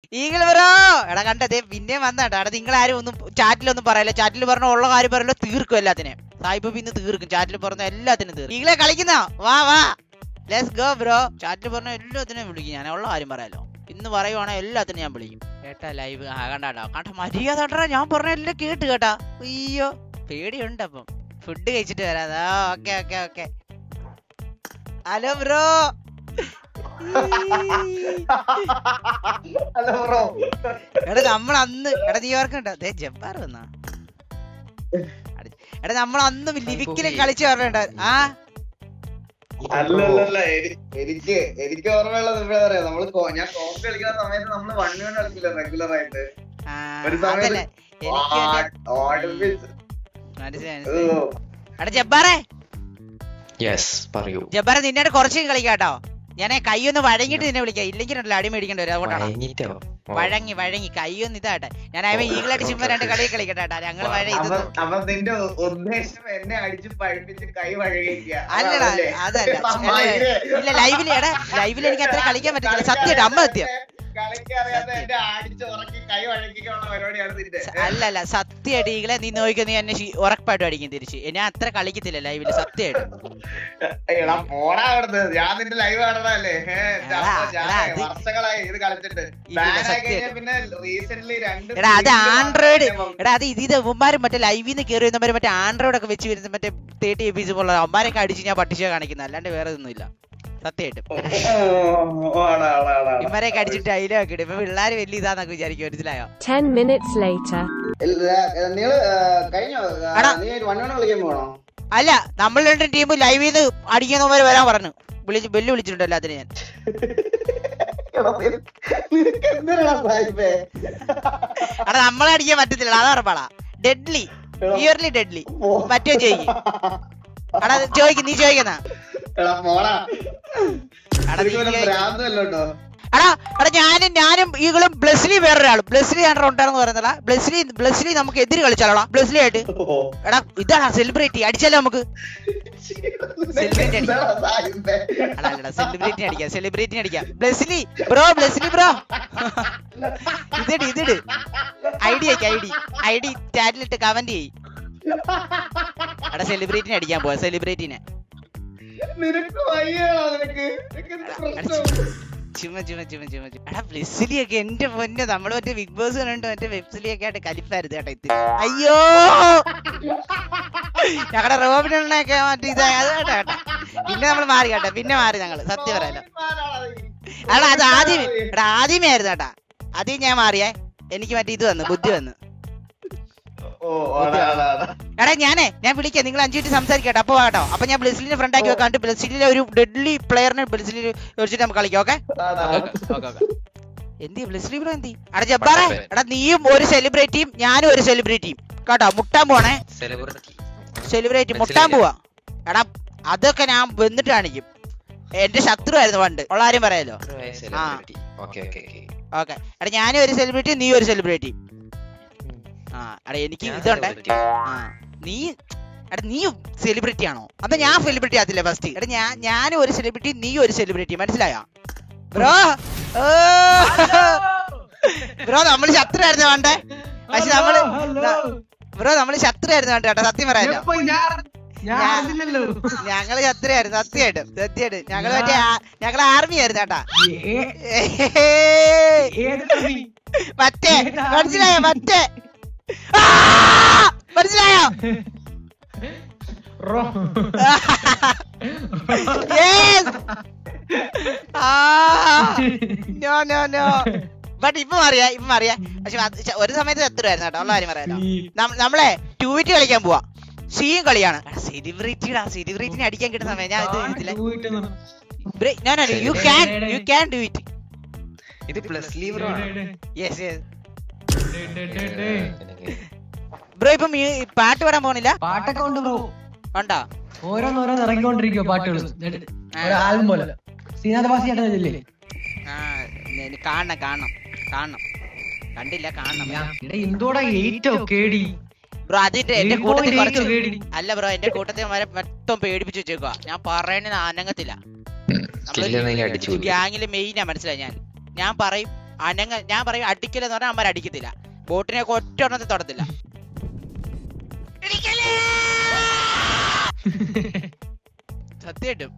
Eagle bro എടാ കണ്ടതേ പിന്നെ വന്നാട്ടോ എടാ നിങ്ങളാരും ഒന്നും ചാറ്റിലൊന്നും പറയല്ല ചാറ്റിൽ പറഞ്ഞ ഉള്ള കാര്യം പറയല്ലോ തീർക്കും എല്ലാത്തിനെ സായിപ്പ് ഇന്ന് തീർക്കും ചാറ്റിൽ പറഞ്ഞ എല്ലാത്തിനും തീർക്കും ഈഗിളെ കളിക്കുന്ന വാ വാ ലെറ്റ്സ് ഗോ ബ്രോ ചാറ്റിൽ പറഞ്ഞ എല്ലാത്തിനെയും വിളിക്കും ഞാൻ ഉള്ള കാര്യം പറയാലോ ഇന്ന് പറയുവാണെങ്കിൽ എല്ലാത്തിനും ഞാൻ വിളിക്കും കേട്ടാ ലൈവ് ആ കണ്ടാട്ടോ കണ്ട മര്യാദ കേട്ടാ ഞാൻ പറഞ്ഞ എല്ലാം കേട്ട് കേട്ടാ അയ്യോ പേടിയുണ്ട് അപ്പം ഫുഡ് കഴിച്ചിട്ട് വരാം ആ okay okay okay hello bro hello bro എടാ നമ്മൾ അന്ന് എടാ നീ ഓർക്കണ്ട ദേ ജബ്ബാർ വന്നാ അടി- എടാ നമ്മൾ അന്ന് ലിവിക്കിലും കളിച്ച് ഓർമ്മയുണ്ട് ആ അല്ലല്ല എനിക്ക് എനിക്ക് ഓർമ്മയുള്ളത് എന്താ പറയാ നമ്മള് കോ- ഞാൻ കോമ്പ് കളിക്കുന്ന സമയത്ത് നമ്മള് വൺ വൺ കളിക്കില്ല റെഗുലർ ആയിട്ട് ആ, ഒരു സമയത്ത് അതല്ലേ എനിക്ക് മറ്റേ- ഓടിപ്പിച്ച് മനസ്സിലായി മനസ്സിലായി. എടാ ജബ്ബാറേ യെസ് പറയൂ ജബ്ബാറെ നിന്നോട് കുറച്ച് കളിക്കാം കേട്ടോ ഞാൻ കൈയൊന്ന് വഴങ്ങിട്ട് നിന്നെ വിളിക്കാം ഇല്ലെങ്കിൽ ഉണ്ടല്ലോ അടി മേടിക്കേണ്ടി വരും അതുകൊണ്ടാണ് വഴങ്ങിട്ടോ ഓ. വഴങ്ങി വഴങ്ങി കൈയൊന്ന് ഇതാട്ടെ ഞാൻ അവൻ ഈഗിളായിട്ട് ചുമ്മാ രണ്ട് കളി കളിക്കട്ടെ കേട്ടാ ഞങ്ങൾ വഴ ഇത് അപ്പൊ അപ്പൊ നിന്റെ ഉദ്ദേശം എന്നെ അടിച്ച് പഴിപ്പിച്ച് കൈ വഴകിക്കുക അല്ലടാ അതല്ലേ? അതല്ല അമ്മായിയെ. ഇല്ല ലൈവില് എടാ ലൈവില് എനിക്ക് അത്ര കളിക്കാൻ പറ്റത്തില്ല സത്യം അമ്മ സത്യം കളിക്കറിയാതെ എന്നെ അടിച്ച് ഉറക്കി കൈ വഴക്കിക്കാനുള്ള പരിപാടിയാണ് നിന്റെ അല്ല അല്ല സത്യമായിട്ട് ഈകളെ നീ നോക്കിയ നീ എന്നെ ശി- ഉറപ്പായിട്ടും അടിക്കും തിരിച്ച് ഞാൻ അത്ര കളിക്കത്തില്ല ലൈവില് സത്യമായിട്ട് എടാ പോടാ അവിടുന്ന് ഞാൻ നിന്റെ ലൈവ് കാണണല്ലേ എടാ, എടാ, അത് വർഷങ്ങളായി ഇത് കളിച്ചിട്ട് ഇല്ല, ബാൻ ആയി സത്യം. കഴിഞ്ഞാൽ പിന്നെ റീസെന്റ് രണ്ട് എടാ അത് single ആൻഡ്രോയിഡ് മാത്രമേ എടാ അത് ഇത് ഇവന്മാരും മറ്റേ ലൈവിൽ നിന്ന് കയറി വരുന്നവര് മറ്റേ ആൻഡ്രോയിഡ് ഒക്കെ വെച്ച് വരുന്ന മറ്റേ തേർട്ടി എ പീസ് പോലെ അവന്മാരൊക്കെ അടിച്ച് ഞാൻ പട്ടിച്ച കാണിക്കുന്നത് അല്ലാണ്ട് വേറെ ഒന്നുമില്ല സത്യമായിട്ടും ഓ, ആടാ, ആടാ, ആടാ, ആടാ. ഇവന്മാരെയൊക്കെ അടിച്ചിട്ട് അതിലൊക്കെ ഇടും ഇപ്പൊ പിള്ളേര് വലിയ ഇതാന്നൊക്കെ വിചാരിക്കും മനസ്സിലായോ 10 minutes later. ഇല്ല, ഏ, നിങ്ങള് ഏ, കഴിഞ്ഞോ ആ, എടാ. നീ വൺ വൺ കളിക്കാൻ പോണോ അല്ല നമ്മൾ രണ്ടും ടീം ലൈവിൽ നിന്ന് അടിക്കുന്നവര് വരാൻ പറഞ്ഞു വിളിച്ച് ബെല്ല് വിളിച്ചിട്ടുണ്ട് എല്ലാത്തിനും ഞാൻ നിനക്ക് എന്തിനാ സാഹിബേ എടാ നമ്മളെ അടിക്കാൻ പറ്റത്തില്ല അതാ ഉറപ്പാടാ ഡെഡ്ലി പ്യൂർലി ഡെഡ്ലി മറ്റേ ചോദിക്കും എടാ ചോദിക്കും നീ ചോദിക്കുന്ന എടാ മോളാ എടാ നീ ചോദിക്ക്. ഭ്രാന്തല്ലോ എടാ എടാ ഞാനും ഞാനും ഈകളും ബ്ലസ്ലി വേറൊരാളും ബ്ലസ്ലി ആണ് ഉണ്ടായിരുന്നു പറയുന്നതാ ബ്ലസ്ലി ബ്ലസ്ലി നമുക്ക് എതിര് കളിച്ചാലോടാ ബ്ലസ്ലി ആയിട്ട് എടാ ഇതാ സെലിബ്രിറ്റി അടിച്ചാലോ നമുക്ക് Celebrity അടിക്കാം. എടാ എടാ സെലിബ്രിറ്റി അടിക്കാം സെലിബ്രിറ്റി അടിക്കാം ബ്ലസ്ലി ബ്രോ ബ്ലസ്ലി ബ്രോ ഇതിട് ഇതിട് ഐ ഡി ആക്കി ഐ ഡി ഐ ഡി ചാറ്റിലിട്ട് കമന്റ് ചെയ്യ് എടാ സെലിബ്രിറ്റിനെ അടിക്കാൻ പോവാ സെലിബ്രിറ്റിനെ നിനക്ക് വയ്യാണോ നിനക്ക് നിനക്ക് എന്ത് പ്രശ്നം ചുമ ചുമ ചുമ ചുമ ചുമ. എടാ ബ്ലസ്സിലി ഒക്കെ എന്റെ പൊന്നെ നമ്മള് മറ്റേ ബിഗ് ബോസ് കണ്ടു മറ്റേ വെബ്സിലി ഒക്കെ ആയിട്ട് കലിപ്പായിരുന്നു കേട്ടോ ഇത് അയ്യോ ഞങ്ങളുടെ റോബിനൊക്കെ മറ്റേ ഇത് അത് കേട്ടോ കേട്ടോ പിന്നെ നമ്മൾ മാറി കേട്ടോ പിന്നെ മാറി ഞങ്ങള് സത്യം പറയാലോ എടാ അത് ആദ്യമേ എടാ ആദ്യമേ ആയിരുന്നു കേട്ടാ ആദ്യം ഞാൻ മാറിയേ എനിക്ക് മറ്റേ ഇത് വന്നു ബുദ്ധി വന്നു ഓ ആടാ ആടാ ആടാ എടാ ഞാനേ ഞാൻ വിളിക്കാം നിങ്ങൾ അഞ്ചു മിനിറ്റ് സംസാരിക്കട്ടെ അപ്പൊ കേട്ടോ അപ്പൊ ഞാൻ ബ്ലസ്സിലിനെ ഫ്രണ്ട് ആക്കി വെക്കാണ്ട് ബ്ലസ്സിലെ ഒരു ഡെഡ്ലി പ്ലെയറിനെ ബ്ലസ്സിൽ വെച്ചിട്ട് നമുക്ക് കളിക്കാം ഓക്കെ ആടാ, ആടാ. എന്തി ബ്ലസ്ലി ബ്രോ എന്തി എടാ ജബ്ബാറെ എടാ നീയും ഒരു സെലിബ്രിറ്റിയും ഞാനും ഒരു സെലിബ്രിറ്റിയും കേട്ടോ മുട്ടാൻ പോണേ സെലിബ്രിറ്റി സെലിബ്രിറ്റി മുട്ടാൻ പോവാ എടാ അതൊക്കെ ഞാൻ വന്നിട്ട് കാണിക്കും എന്റെ ശത്രു ആയിരുന്നു പണ്ട് ഉള്ള കാര്യം പറയാലോ celebrity okay okay okay okay എടാ ഞാനും ഒരു സെലിബ്രിറ്റി നീ ഒരു സെലിബ്രിറ്റി ആ എടാ എനിക്ക് ഇതുണ്ട് ആ നീ എടാ നീ സെലിബ്രിറ്റി ആണോ അപ്പൊ ഞാൻ സെലിബ്രിറ്റി ആത്തില്ലേ ഫസ്റ്റ് എടാ ഞാൻ ഞാനും ഒരു സെലിബ്രിറ്റി നീ ഒരു സെലിബ്രിറ്റി മനസ്സിലായോ ബ്രോ ബ്രോ നമ്മൾ ശത്രു ആയിരുന്നു വേണ്ടേ പക്ഷെ നമ്മള് ബ്രോ നമ്മള് ശത്രു ആയിരുന്നു വേണ്ട കേട്ടോ സത്യം പറയാലോ ഞാൻ- ഞങ്ങള് ശത്രു ആയിരുന്നു സത്യമായിട്ടും സത്യമായിട്ടും ഞങ്ങള് മറ്റേ ആ- ഞങ്ങള് ആർമി ആയിരുന്നു കേട്ടാ മറ്റേ മനസ്സിലായോ മറ്റേ ആ! മനസ്സിലായോ Yes! ആ! No, no, no. But ഇപ്പൊ മാറിയാ ഇപ്പൊ മാറിയാ പക്ഷെ അത് ച- ഒരു സമയത്ത് എത്രയായിരുന്നു കേട്ടോ ഉള്ള കാര്യം പറയാലോ നം- നമ്മളെ ടൂവിറ്റ് കളിക്കാൻ പോവാ സീയും കളിയാണ് സെലിബ്രിറ്റിയുടെ സെലിബ്രിറ്റിനെ അടിക്കാൻ കിട്ടുന്ന സമയം ഞാൻ ഇത് ഇതിലെ no no you can you can do it ഇത് പ്ലസ് ലീവർ യെസ് യെസ് ബ്രോ ഇപ്പം ഈ പാട്ട് പാടാൻ പോണില്ല പാട്ടൊക്കെ ഉണ്ട് ബ്രോ ഉണ്ടോ ഓരോന്നോരോന്ന് ഇറങ്ങിക്കൊണ്ടിരിക്കുക പാട്ടുകൾ ആൽബം പോലെ ശ്രീനാഥ് ബാസി ചേട്ടനില്ലേ ആ ഇനി കാണണം കാണണം കാണണം കണ്ടില്ല കാണണം ഇവിടെ എന്തോടാ എയ്റ്റോ കേടി ബ്രോ അതിന്റെ എന്റെ കൂട്ടത്തിൽ കുറച്ച് കേടി അല്ല ബ്രോ എന്റെ കൂട്ടത്തിൽ വരെ മൊത്തം പേടിപ്പിച്ച് വെച്ചേക്കുക ഞാൻ പറയുന്നത് അനങ്ങത്തില്ല സ്കില്ല് എന്തെങ്കിലും അടിച്ചു ഗ്യാങ്ങില് മെയിനാ മനസ്സിലായി ഞാൻ ഞാൻ പറയും അനങ്ങ ഞാൻ പറയും അടിക്കില്ലെന്ന് പറഞ്ഞാൽ അമ്മ അടിക്കത്തില്ല ബോട്ടിനെ ഒക്കെ ഒറ്റ എണ്ണത്തിൽ തൊടത്തില്ല ഇടിക്കല്ലേ! സത്യമായിട്ടും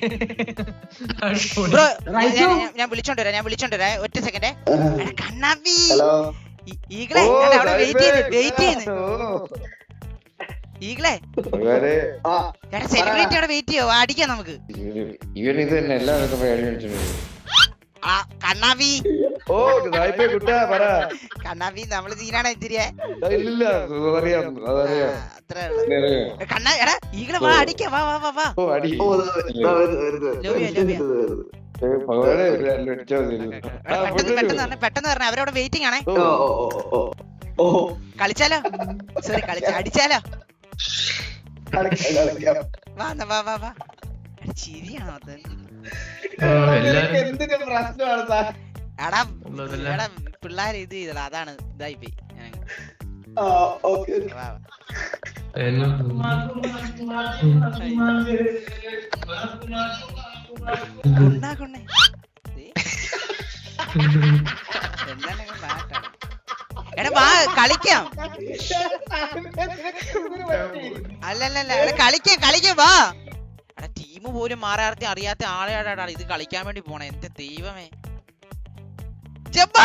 ബ്രോ റൈറ്റു. ഞാൻ വിളിച്ചോണ്ട് വരാം ഞാൻ വിളിച്ചോണ്ട് വരാം ഒറ്റ സെക്കൻഡ് കണ്ണാപ്പി ഹലോ ഈ- ഈകളെ ഞാൻ അവിടെ വെയിറ്റ് ചെയ്യുന്നു വെയിറ്റ് ചെയ്യുന്നു ഈകളെ ആ ചേട്ടാ സെലിബ്രിറ്റി അവിടെ വെയിറ്റ് ചെയ്യോ അടിക്കാം നമുക്ക് ഇവൻ ഇത് തന്നെ എല്ലാവർക്കും പേടി അടിച്ചിട്ടുണ്ട് ആ കണ്ണാപ്പി ഓ സായിപ്പേ കുട്ടാ പറ കണ്ണാപ്പി നമ്മള് സീനാണ് ഇത്തിരിയെ ഇല്ലില്ല അതറിയാം അതറിയാം അത്രേ ഉള്ളൂ അറിയാം. കണ്ണാ എടാ ഈകളെ വാ അടിക്കാം വാ വാ വാ വാ ഓ അടി ഓ, ദാ വരുന്നു, ദാ വരുന്നു, വരുന്നു. ലോബിയാ, ലോബിയാ. ഏ, ഭഗവാനെ ഒരു അടിച്ചാ മതി. ആ, എടാ, പെട്ടെന്ന് പെട്ടെന്ന് പറഞ്ഞേ പെട്ടെന്ന് പറഞ്ഞേ അവരവിടെ വെയിറ്റിംഗ് ആണേ ഓ, ഓ, ഓ, ഓ, ഓ. ഓ, കളിച്ചാലോ സോറി കളിച്ച അടിച്ചാലോ കളിക്കാം, കളിക്കാം. വാ എന്നാ, വാ വാ വാ എടാ, ചിരിയാണോ അത് നിനക്ക് എന്തിന്റെ പ്രശ്നമാണ് സാർ എടാ എടാ പിള്ളേര് ഇത് ചെയ്തടാ അതാണ് ഇതായി പോയി ഞാനങ്ങ്. ആ ഓക്കെ വാ വാ കൊണ്ടാ കൊണ്ടേ ദേ. എന്താണ് ഇങ്ങനെ ബാറ്റാണ്? എടാ വാ കളിക്കാം അല്ലല്ലല്ല എടാ കളിക്കാം കളിക്കാം വാ എടാ ടീം പോലും മാറാർത്തി അറിയാത്ത ആളെയാടാ ഇത് കളിക്കാൻ വേണ്ടി പോണേ എന്റെ ദൈവമേ ചെമ്പാ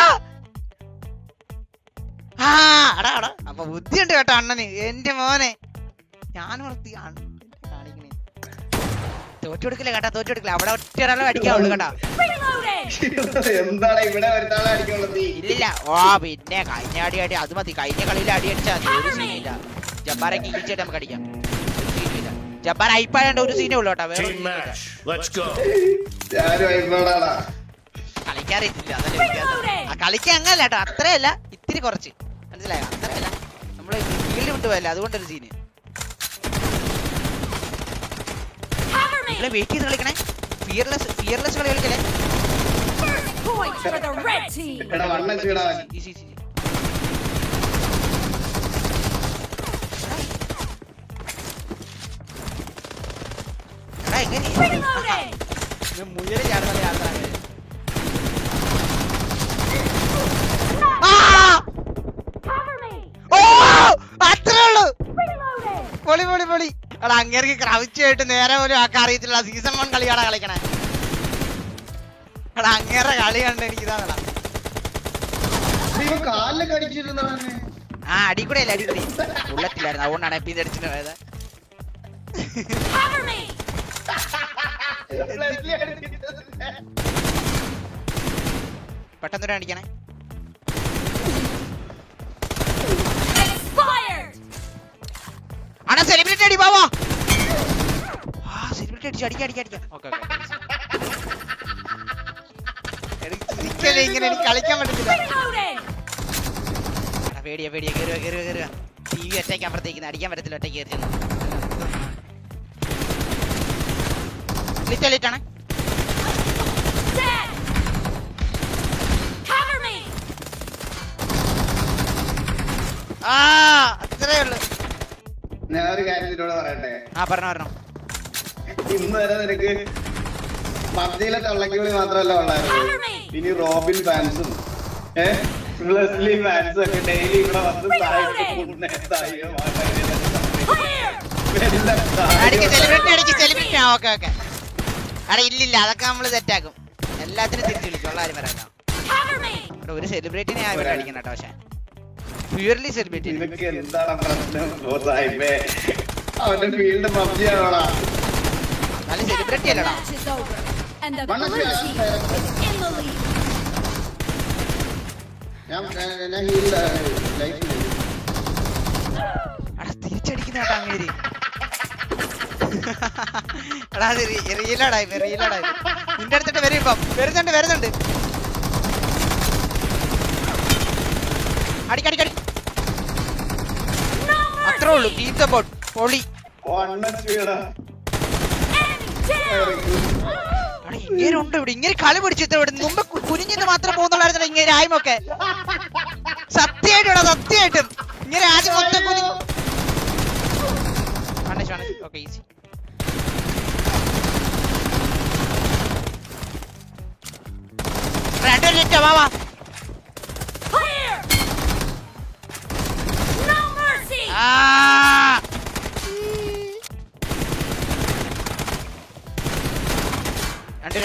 ആ എടാ എടാ അപ്പൊ ബുദ്ധിയുണ്ട് കേട്ടോ അണ്ണന് എന്റെ മോനെ ഞാൻ ഓർത്തി അണ്ണൻ കാണിക്കണേ തോറ്റു കൊടുക്കില്ല കേട്ടാ തോറ്റു കൊടുക്കില്ല അവിടെ ഒറ്റ ഒരാളെ അടിക്കാവുള്ളൂ കേട്ടാ എന്താണ് ഇവിടെ ഒരുത്താളെ അടിക്കുള്ളത് നീ ഇല്ലില്ല ഓ പിന്നെ കഴിഞ്ഞ അടി അടി അത് മതി കഴിഞ്ഞ കളിയിൽ അടി അടിച്ചാൽ മതി ഒരു സീനില്ല ജബ്ബാറെ കിഴിച്ചിട്ട് നമുക്ക് അടിക്കാം ഒരു സീനില്ല ജബ്ബാർ അയിപ്പായണ്ട ഒരു സീനേ ഉള്ളൂ കേട്ടോ വേറെ ഒരു Team scene ഇല്ല. match. Let's go. ഞാനും അയിപ്പോടാടാ കളിക്കാറിയിട്ടില്ല അതല്ലേ വ്യത്യാസം. ആ കളിക്കാൻ അങ്ങനല്ല കേട്ടോ അത്രയല്ല ഇത്തിരി കുറച്ച് മനസ്സിലായോ അത്രയല്ല നമ്മള് ഫീൽഡ് വിട്ടു പോയല്ലേ അതുകൊണ്ടൊരു സീന് വെയിറ്റ് ചെയ്ത് കളിക്കണേ ഫിയർലെസ് ഫിയർലെസ് കളി കളിക്കലേ Points for the red team. എടാ വണ്ണം ചീടാ ഈസി ഈസി എടാ എങ്ങനെ Reloading. ഇത് മുയല് ചാടുന്ന യാത്ര Cover me. ഓ അത്രേ ഉള്ളൂ Reloading. പൊളി പൊളി പൊളി എടാ അങ്ങേർക്ക് ക്രൗച്ചായിട്ട് നേരെ പോലും ആക്കാൻ അറിയത്തില്ല സീസൺ വൺ കളിയാടാ കളിക്കണേ എടാ അങ്ങേറെ കളി കണ്ട് എനിക്ക് ഇതാ ഇവൻ കാലിലൊക്കെ അടിച്ചിരുന്നതാണ് ആ അടിക്കൂടെ അല്ല അടിക്കൂടെ ബുള്ളറ്റില്ലായിരുന്നു അതുകൊണ്ടാണ് എപ്പി അടിച്ചിട്ട് പോയത് Cover me. പെട്ടെന്ന് ഒരു അടിക്കണേ Expired. അണ സെലിബ്രിറ്റി അടി ബാവാ ആ സെലിബ്രിറ്റി അടിച്ചു അടിക്കാം അടിക്കാം അടിക്കാം ഓക്കെ ഓക്കെ ഇങ്ങനെ എനിക്ക് കളിക്കാൻ പറ്റത്തില്ല Reloading. എടാ, പേടിയാ പേടിയാ കേറുക കേറുക കേറുക ടി വി ഒറ്റയ്ക്ക് അപ്പുറത്തേക്ക് അടിക്കാൻ പറ്റത്തില്ല ഒറ്റയ്ക്ക് കയറി ചെന്ന് ലിറ്റ് ലിറ്റാണ് Dead. Cover me. ആ അത്രേ ഉള്ളു ഞാൻ ഒരു കാര്യം നിന്നോട് പറയട്ടെ ആ പറഞ്ഞോ പറഞ്ഞോ ഇന്ന് വരെ നിനക്ക് പബ്ജിയിലെ തള്ളക്കിളി മാത്രമല്ല ഉള്ളായിരുന്നു Cover me. ഇനി റോബിൻ ഫാൻസും ഏഹ് ലെസ്ലി ഫാൻസും ഒക്കെ ഡെയിലി ഇവിടെ വന്ന് സഹായിക്കും Clear. അടിക്ക് സെലിബ്രിറ്റി അടിക്ക് സെലിബ്രിറ്റി ആ ഓക്കെ ഓക്കെ എടാ ഇല്ലില്ല അതൊക്കെ നമ്മൾ സെറ്റാക്കും എല്ലാത്തിനും തിരിച്ചു വിളിക്കും ഉള്ള കാര്യം പറയാം Cover me. എടാ, ഒരു സെലിബ്രിറ്റിനെ ഞാൻ ഇവിടെ അടിക്കണം കേട്ടോ പക്ഷേ പ്യൂർലി സെലിബ്രിറ്റി നിനക്ക് എന്താണ് പ്രശ്നം ഓ സാഹിബേ അവന്റെ ഫീൽഡ് പബ്ജി ആണോടാ നല്ല സെലിബ്രിറ്റി അല്ലടാ Match is over. And the One of blue you- team is in the lead. ഞാൻ ഞാൻ ഹീലിലാണ് ലൈഫ് എടാ തിരിച്ചടിക്കുന്ന കേട്ടോ അങ്ങേര് എടാ അത് റീലടാ റീലടാ നിന്റെ അടുത്തിട്ട് വരും ഇപ്പം വരുന്നുണ്ട് വരുന്നുണ്ട് അടിക്കടിക്കടി അത്രേ ഉള്ളൂ ടീം സപ്പോർട്ട് പൊളി വണ്ണം ചീടാ Down. എടാ ഇങ്ങനെ ഉണ്ട് ഇവിടെ ഇങ്ങനെ കളി പിടിച്ചിട്ട് ഇവിടെ മുമ്പ് കു- കുനിഞ്ഞിട്ട് മാത്രം പോകുന്നുള്ളായിരുന്നു ഇങ്ങനെ ആയ്മൊക്കെ സത്യമായിട്ടും സത്യമായിട്ടും ഇങ്ങനെ ആദ്യം മൊത്തം കുനി ഓക്കെ ഈസി രണ്ടു ലിറ്റർ വാ വാ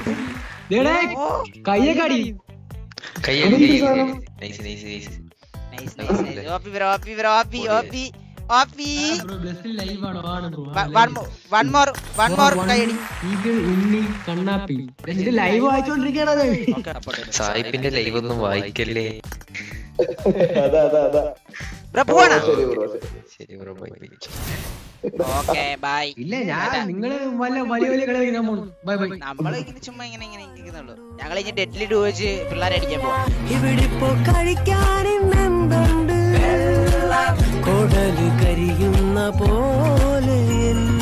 ദേടേ, കയ്യൊക്കെ അടി കൈ nice nice nice nice nice nice ഓപ്പി ബ്രോ ഓപ്പി ബ്രോ ഓപ്പി ഓപ്പി ഓപ്പി ബ്രോ ബ്ലസ്സിൽ ലൈവ് ആണ് ആണ് bro one one more one more കൈയടി ഈഗിൾ ഉണ്ണി കണ്ണാപ്പി ഇത് ലൈവ് വായിച്ചോണ്ടിരിക്കണത് സായിപ്പിന്റെ ലൈവ് ഒന്നും വായിക്കല്ലേ അതാ അതാ അതാ ബ്രോ പോവാണോ ശരി ബ്രോ ശരി bro bye bye okay bye ഇല്ല ഞാൻ നിങ്ങള് വല്ല വലിയ വലിയ കളി കളിക്കാൻ പോണു ബൈ ബൈ നമ്മള് ഇങ്ങനെ ചുമ്മാ ഇങ്ങനെ ഇങ്ങനെ ഇരിക്കുന്നുള്ളൂ ഞങ്ങൾ ഇനി ഡെഡ്ലി ഡു വെച്ച് പിള്ളേരെ അടിക്കാൻ പോവാം ഇവിടിപ്പോ കഴിക്കാനെന്തുണ്ട് കൊടല് കരിയുന്ന പോലെ എൻ